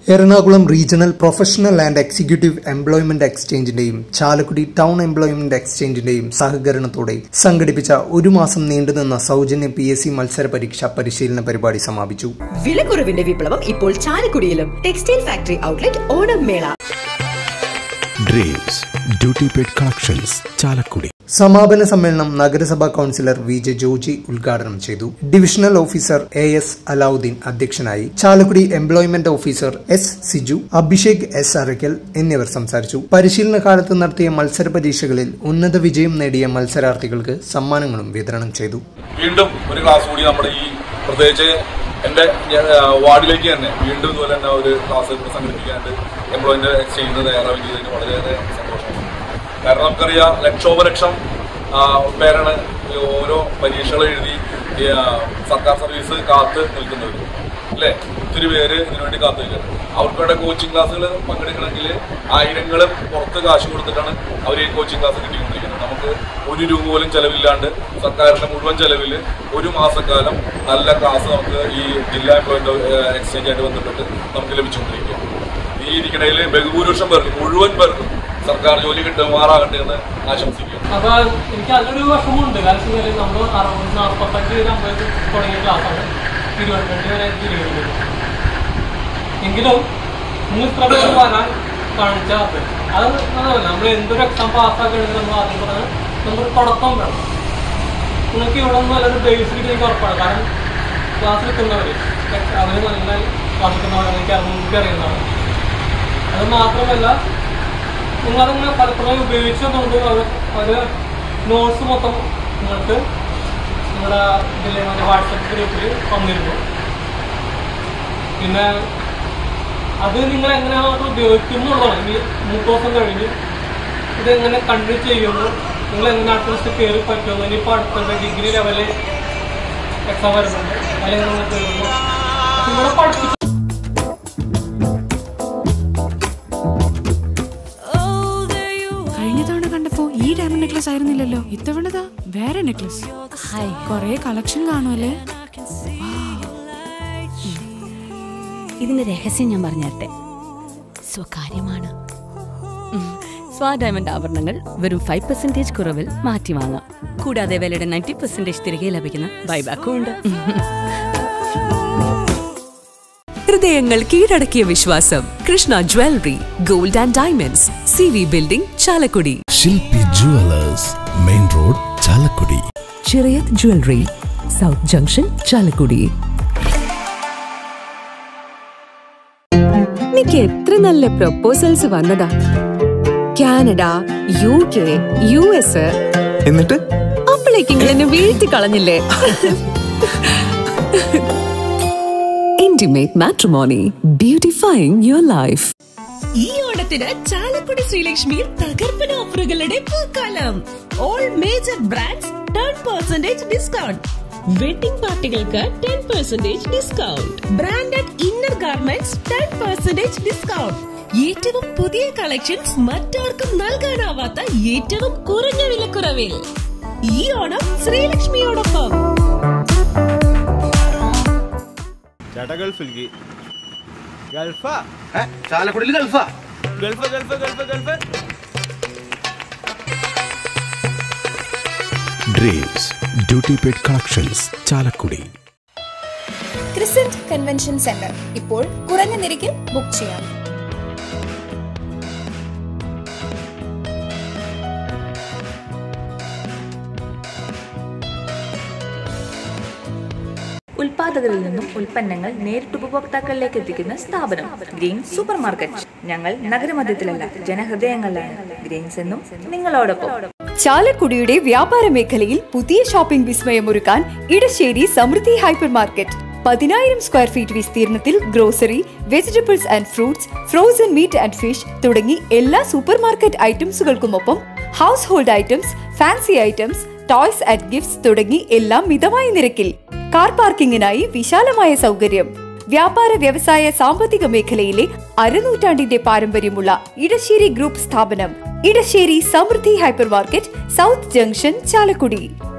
Ernakulam regional professional and executive employment എക്സ്ചേഞ്ചിന്റെയും Chalakudy town employment എക്സ്ചേഞ്ചിന്റെയും സഹകരണത്തോടെ സംഘടിപ്പിച്ച ഒരു മാസം നീണ്ടുനിന്ന സൗജന്യ പി എസ് സി മത്സര പരീക്ഷ പരിശീലന പരിപാടി സമാപിച്ചു വിലക്കുറവിന്റെ വിപ്ലവം ഇപ്പോൾ ചാലക്കുടിയിലും ടെക്സ്റ്റൈൽ ഫാക്ടറി ഔട്ട്ലെറ്റ് ഓണം മേള Dreams duty paid collections Chalakudy സമാപന സമ്മേളനം നഗരസഭാ കൌൺസിലർ വി ജെ ജോജി ഉദ്ഘാടനം ചെയ്തു divisional officer A S Alauddin അധ്യക്ഷനായി Chalakudy employment officer S Siju Abhishek S Arackal എന്നിവർ സംസാരിച്ചു പരിശീലന കാലത്ത് നടത്തിയ മത്സര പരീക്ഷകളിൽ ഉന്നത വിജയം നേടിയ മത്സരാർത്ഥികൾക്ക് സമ്മാനങ്ങളും വിതരണം ചെയ്തു വീണ്ടും ഒരു ക്ലാസ് കൂടി നമ്മുടെ ഈ പ്രത്യേകിച്ച് എന്റെ ഞാൻ, ആ, വാർഡിലേക്ക് തന്നെ വീണ്ടും ഇതുപോലെ തന്നെ ഒരു ക്ലാസ് ഇവിടെ സംഘടിപ്പിക്കാനായിട്ട് എംപ്ലോയിന്റ് എക്സ്ചേഞ്ച് തയ്യാറാവുകയും ചെയ്തതിന് വളരെയേറെ സന്തോഷമാണ് കാരണം നമുക്കറിയാം ലക്ഷോപലക്ഷം ആ, പേരാണ് ഈ ഓരോ പരീക്ഷകൾ എഴുതി ഈ, ആ, സർക്കാർ സർവീസ് കാത്ത് നിൽക്കുന്നവർ അല്ലേ ഒത്തിരി പേര് ഇതിനുവേണ്ടി കാത്തു നിൽക്കുന്നത് അവർക്കവിടെ കോച്ചിങ് ക്ലാസ്സുകൾ പങ്കെടുക്കണമെങ്കിൽ ആയിരങ്ങൾ പുറത്ത് കാശ് കൊടുത്തിട്ടാണ് അവർ ഈ കോച്ചിങ് ക്ലാസ് കിട്ടിക്കൊണ്ടിരിക്കുന്നത് നമുക്ക് ഒരു രൂപ പോലും ചെലവില്ലാണ്ട് സർക്കാരിന്റെ മുഴുവൻ ചെലവിൽ ഒരു മാസക്കാലം നല്ല ക്ലാസ് നമുക്ക് ഈ ജില്ലാ എംപ്ലോയ്മെന്റ് എക്സ്ചേഞ്ച് ആയിട്ട് ബന്ധപ്പെട്ട് നമുക്ക് ലഭിച്ചുകൊണ്ടിരിക്കുക ഈ ഇരിക്കണയിൽ ബഹുഭൂരിപക്ഷം പേർക്ക് മുഴുവൻ പേർക്കും സർക്കാർ ജോലി കിട്ടുമാറാകട്ടെ എന്ന് ആശംസിക്കുന്നു അപ്പൊ എനിക്ക് അതിലൊരു വിഷമമുണ്ട് കാരണം വെച്ചാൽ നമ്മൾ അറുപത് നാൽപ്പത്തഞ്ച് അമ്പത് തുടങ്ങിയ ക്ലാസ്സാണ് ഇരുപത്തിരണ്ട് വരെ തിരികെ എങ്കിലും നിങ്ങൾ ഇത്ര പേര് വരാൻ കാണിച്ച അത് അത് അതല്ല നമ്മൾ എന്തൊരു എക്സാം പാസ്സാക്കുകയാണെങ്കിൽ നമ്മൾ ആദ്യം പറഞ്ഞാൽ നമ്മൾ തുടക്കം വേണം നിങ്ങൾക്ക് ഇവിടെ നിന്ന് നല്ലൊരു ബേസിക് എനിക്ക് ഉറപ്പാണ് കാരണം ക്ലാസ്സിൽ എത്തുന്നവർ അവർ നല്ല ക്ലാസ്സിൽ എത്തുന്നവരാണ് എനിക്ക് അറിയാം മുൻപ് അറിയുന്നതാണ് അത് മാത്രമല്ല നിങ്ങളതിങ്ങനെ പലപ്പോഴും ഉപയോഗിച്ച് നമുക്ക് അത് ഒരു നോട്ട്സ് മൊത്തം നിങ്ങൾക്ക് നിങ്ങളുടെ ഇതിൽ വാട്സപ്പ് ഗ്രൂപ്പിൽ തന്നിരുന്നു പിന്നെ അത് നിങ്ങൾ എങ്ങനെയാണ് അത് ഉപയോഗിക്കുന്നുള്ളതാണ് ഇനി മൂന്ന് ദിവസം കഴിഞ്ഞ് ഇതെങ്ങനെ കണ്ടിന്യൂ ചെയ്യുന്നു നിങ്ങൾ എങ്ങനെ അടുത്ത ദിവസം കയറി പറ്റുമെന്ന് ഇനിയിപ്പോൾ അടുത്ത ഡിഗ്രി ലെവല് എക്സാം വരുന്നുണ്ട് അല്ലെങ്കിൽ നിങ്ങൾ കയറുന്നു നിങ്ങളെ പഠിപ്പിച്ചു കഴിഞ്ഞ തവണ കണ്ടപ്പോ ഈ ഡയമണ്ട് നെക്ലസ് ആയിരുന്നില്ലല്ലോ ഇത്തവണതാ വേറെ നെക്ലസ് കൊറേ കളക്ഷൻ കാണുമല്ലേ ഇതിന്റെ രഹസ്യം ഞാൻ പറഞ്ഞുതരട്ടെ സ്വകാര്യമാണ് ഉം. സ്വാ ഡയമണ്ട് ആഭരണങ്ങൾ വെറും ഫൈവ് പെർസെന്റേജ് കുറവിൽ മാറ്റി വാങ്ങാം കൂടാതെ വിലയുടെ നയൻറ്റി പെർസെന്റേജ് തിരികെ ലഭിക്കുന്ന ബൈബാക്കും ഉണ്ട് ഹൃദയങ്ങൾ കീഴടക്കിയ വിശ്വാസം Krishna jewellery gold and diamonds C V building Chalakudy Shilpi jewellers main road Chalakudy Chirayath jewellery south junction Chalakudy എനിക്ക് എത്ര നല്ല പ്രപ്പോസൽസ് വന്നതാ Canada U K U S എന്നിട്ട് അപ്പോഴേക്കും എന്നെ വീഴ്ത്തി കളഞ്ഞില്ലേ Intimate Matrimony beautifying your life ഈ ഓണത്തിന് ചാലക്കുടി ശ്രീലക്ഷ്മിയിൽ തകർപ്പൻ ഓഫറുകളുടെ പൂക്കാലം all major brands ten percentage discount wedding പാർട്ടികൾക്ക് ten percentage discount branded inner garments ten percentage discount ഏറ്റവും പുതിയ കളക്ഷൻസ് മറ്റാർക്കും നൽകാനാവാത്ത ഏറ്റവും കുറഞ്ഞ വിലക്കുറവിൽ ഈ ഓണം ശ്രീലക്ഷ്മിയോടൊപ്പം ചേട്ടാ ഗൾഫിലേക്ക് ഗൾഫാ ചാലക്കുടിയിൽ ഗൾഫാ gulf gulf gulf gulf Dreams duty paid collections Chalakudy Crescent Convention Centre ഇപ്പോൾ കുറഞ്ഞ നിരക്കിൽ ബുക്ക് ചെയ്യാം ഉൽപാദകരിൽ നിന്നും ഉൽപ്പന്നങ്ങൾ നേരിട്ട് ഉപഭോക്താക്കളിലേക്ക് എത്തിക്കുന്ന സ്ഥാപനം ഗ്രീൻ സൂപ്പർ മാർക്കറ്റ് ഞങ്ങൾ നഗരമധ്യത്തിലല്ല ജനഹൃദയങ്ങളിലാണ് ഗ്രീൻസ് എന്നും നിങ്ങളോടൊപ്പം ചാലക്കുടിയുടെ വ്യാപാര മേഖലയിൽ പുതിയ ഷോപ്പിംഗ് വിസ്മയമൊരുക്കാൻ ഇടശ്ശേരി സമൃദ്ധി ഹൈപ്പർ മാർക്കറ്റ് പതിനായിരം സ്ക്വയർ ഫീറ്റ് വിസ്തീർണത്തിൽ grocery vegetables and fruits frozen meat and fish തുടങ്ങി എല്ലാ സൂപ്പർ മാർക്കറ്റ് ഐറ്റംസുകൾക്കുമൊപ്പം household items fancy items toys and gifts തുടങ്ങി എല്ലാം മിതമായ നിരക്കിൽ കാർ പാർക്കിങ്ങിനായി വിശാലമായ സൗകര്യം വ്യാപാര വ്യവസായ സാമ്പത്തിക മേഖലയിലെ അരനൂറ്റാണ്ടിന്റെ പാരമ്പര്യമുള്ള ഇടശ്ശേരി ഗ്രൂപ്പ് സ്ഥാപനം Edassery Samruddhi hyper market south junction Chalakudy